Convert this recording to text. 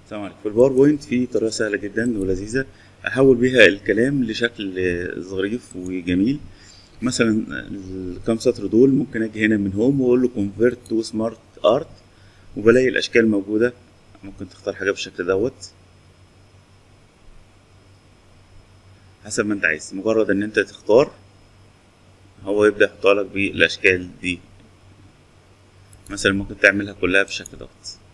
السلام عليكم في الباوربوينت في طريقة سهلة جدا ولذيذة أحول بيها الكلام لشكل ظريف وجميل مثلا الكام سطر دول ممكن أجي هنا من هوم وأقول له convert to smart art وبلاقي الأشكال موجودة ممكن تختار حاجة بالشكل دوت حسب ما أنت عايز مجرد إن أنت تختار هو يبدأ يحطها لك بالأشكال دي مثلا ممكن تعملها كلها بالشكل دوت